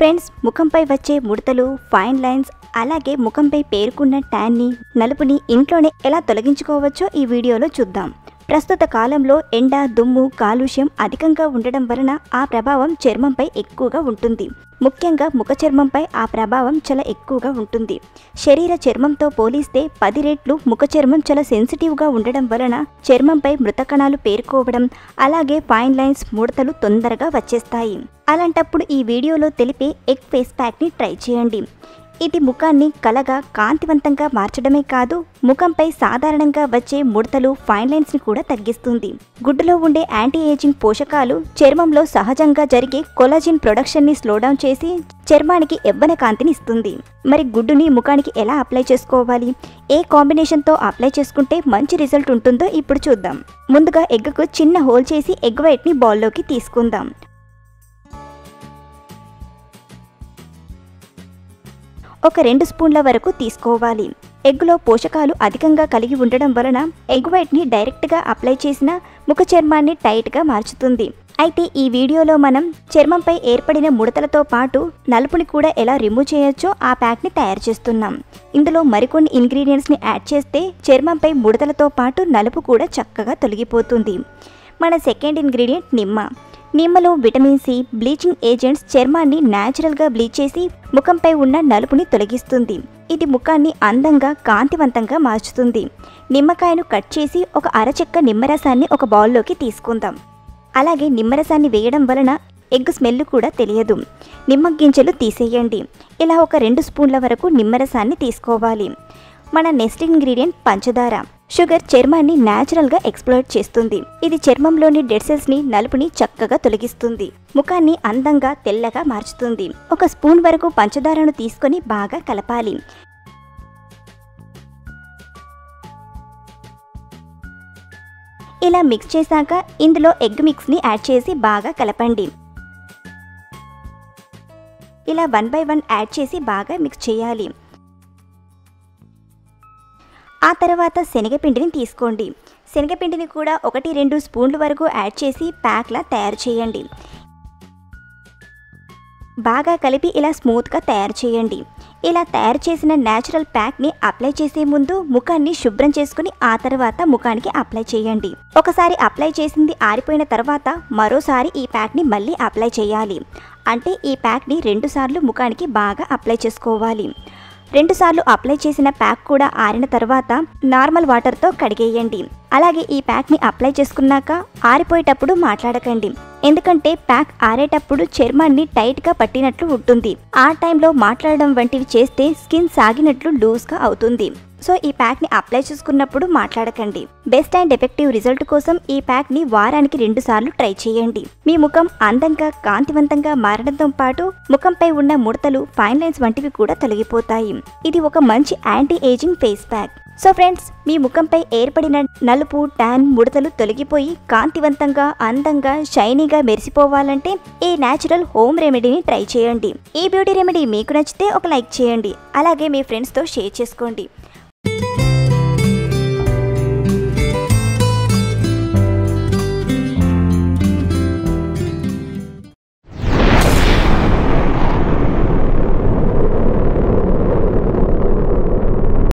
friends ముఖంపై వచ్చే ముడతలు ఫైన్ లైన్స్ అలాగే ముఖంపై పేరుకున్న ట్యాన్ని నలుపుని ఇంట్లోనే ఎలా తొలగించుకోవచ్చో ఈ వీడియోలో చూద్దాం ప్రస్తుత కాలంలో ఎండ దుమ్ము కాలుష్యం అధికంగా ఉండడం వలన ఆ ప్రభావం చర్మంపై ఎక్కువగా ఉంటుంది ముఖ్యంగా ముఖ చర్మంపై ఆ ప్రభావం చాలా ఎక్కువగా ఉంటుంది శరీర చర్మంతో పోలిస్తే పది రెట్లు ముఖ చర్మం చాలా సెన్సిటివ్గా ఉండడం వలన చర్మంపై మృత కణాలు పేరుకోవడం అలాగే ఫైన్ లైన్స్ ముడతలు తొందరగా వచ్చేస్తాయి అలాంటప్పుడు ఈ వీడియోలో తెలిపే ఎగ్ ఫేస్ ప్యాక్ని ట్రై చేయండి ఇది ముఖాన్ని కలగా కాంతివంతంగా మార్చడమే కాదు ముఖంపై సాధారణంగా వచ్చే ముడతలు ఫైన్ లైన్స్ ని కూడా తగ్గిస్తుంది గుడ్డులో ఉండే యాంటీ ఏజింగ్ పోషకాలు చర్మంలో సహజంగా జరిగే కొలాజిన్ ప్రొడక్షన్ ని స్లోడౌన్ చేసి చర్మానికి ఎవ్వన కాంతిని ఇస్తుంది మరి గుడ్డుని ముఖానికి ఎలా అప్లై చేసుకోవాలి ఏ కాంబినేషన్తో అప్లై చేసుకుంటే మంచి రిజల్ట్ ఉంటుందో ఇప్పుడు చూద్దాం ముందుగా ఎగ్గుకు చిన్న హోల్ చేసి ఎగ్ వైట్ని బౌల్లోకి తీసుకుందాం ఒక రెండు స్పూన్ల వరకు తీసుకోవాలి ఎగ్గులో పోషకాలు అధికంగా కలిగి ఉండడం వలన ఎగ్ వైట్ని డైరెక్ట్గా అప్లై చేసిన ముఖ చర్మాన్ని టైట్గా మార్చుతుంది అయితే ఈ వీడియోలో మనం చర్మంపై ఏర్పడిన ముడతలతో పాటు నలుపుని కూడా ఎలా రిమూవ్ చేయొచ్చో ఆ ప్యాక్ని తయారు చేస్తున్నాం ఇందులో మరికొన్ని ఇంగ్రీడియంట్స్ని యాడ్ చేస్తే చర్మంపై ముడతలతో పాటు నలుపు కూడా చక్కగా తొలగిపోతుంది మన సెకండ్ ఇంగ్రీడియంట్ నిమ్మ నిమ్మలో విటమిన్ సి బ్లీచింగ్ ఏజెంట్స్ చర్మాన్ని న్యాచురల్గా బ్లీచ్ చేసి ముఖంపై ఉన్న నలుపుని తొలగిస్తుంది ఇది ముఖాన్ని అందంగా కాంతివంతంగా మార్చుతుంది నిమ్మకాయను కట్ చేసి ఒక అరచెక్క నిమ్మరసాన్ని ఒక బౌల్లోకి తీసుకుందాం అలాగే నిమ్మరసాన్ని వేయడం వలన ఎగ్ స్మెల్ కూడా తెలియదు నిమ్మ గింజలు తీసేయండి ఇలా ఒక రెండు స్పూన్ల వరకు నిమ్మరసాన్ని తీసుకోవాలి మన నెక్స్ట్ ఇంగ్రీడియంట్ పంచదార షుగర్ చర్మాన్ని న్యాచురల్గా ఎక్స్ప్లోర్ చేస్తుంది ఇది చర్మంలోని డెడ్ సెల్స్ ని నలుపుని చక్కగా తొలగిస్తుంది ముఖాన్ని అందంగా తెల్లగా మార్చుతుంది ఒక స్పూన్ వరకు పంచదారను తీసుకొని బాగా కలపాలి ఇలా మిక్స్ చేశాక ఇందులో ఎగ్ మిక్స్ని యాడ్ చేసి బాగా కలపండి ఇలా వన్ బై వన్ యాడ్ చేసి బాగా మిక్స్ చేయాలి ఆ తర్వాత శనగపిండిని తీసుకోండి శనగపిండిని కూడా ఒకటి రెండు స్పూన్ల వరకు యాడ్ చేసి ప్యాక్లా తయారు చేయండి బాగా కలిపి ఇలా స్మూత్గా తయారు చేయండి ఇలా తయారు చేసిన న్యాచురల్ ప్యాక్ని అప్లై చేసే ముందు ముఖాన్ని శుభ్రం చేసుకుని ఆ తర్వాత ముఖానికి అప్లై చేయండి ఒకసారి అప్లై చేసింది ఆరిపోయిన తర్వాత మరోసారి ఈ ప్యాక్ని మళ్ళీ అప్లై చేయాలి అంటే ఈ ప్యాక్ని రెండుసార్లు ముఖానికి బాగా అప్లై చేసుకోవాలి రెండుసార్లు అప్లై చేసిన ప్యాక్ కూడా ఆరిన తర్వాత నార్మల్ వాటర్తో కడిగేయండి అలాగే ఈ ప్యాక్ని అప్లై చేసుకున్నాక ఆరిపోయేటప్పుడు మాట్లాడకండి ఎందుకంటే ప్యాక్ ఆరేటప్పుడు చర్మాన్ని టైట్గా పట్టినట్లు ఉంటుంది ఆ టైంలో మాట్లాడడం వంటివి చేస్తే స్కిన్ సాగినట్లు లూజ్గా అవుతుంది సో ఈ ప్యాక్ని అప్లై చేసుకున్నప్పుడు మాట్లాడకండి బెస్ట్ అండ్ ఎఫెక్టివ్ రిజల్ట్ కోసం ఈ ప్యాక్ని వారానికి రెండు సార్లు ట్రై చేయండి మీ ముఖం అందంగా కాంతివంతంగా మారడంతో పాటు ముఖంపై ఉన్న ముడతలు ఫైన్ లైన్స్ వంటివి కూడా తొలగిపోతాయి ఇది ఒక మంచి anti ageing face pack so friends మీ ముఖంపై ఏర్పడిన నలుపు ట్యాన్ ముడతలు తొలగిపోయి కాంతివంతంగా అందంగా షైనీగా మెరిసిపోవాలంటే ఈ న్యాచురల్ హోమ్ రెమెడీని ట్రై చేయండి ఈ బ్యూటీ రెమెడీ మీకు నచ్చితే ఒక లైక్ చేయండి అలాగే మీ ఫ్రెండ్స్తో షేర్ చేసుకోండి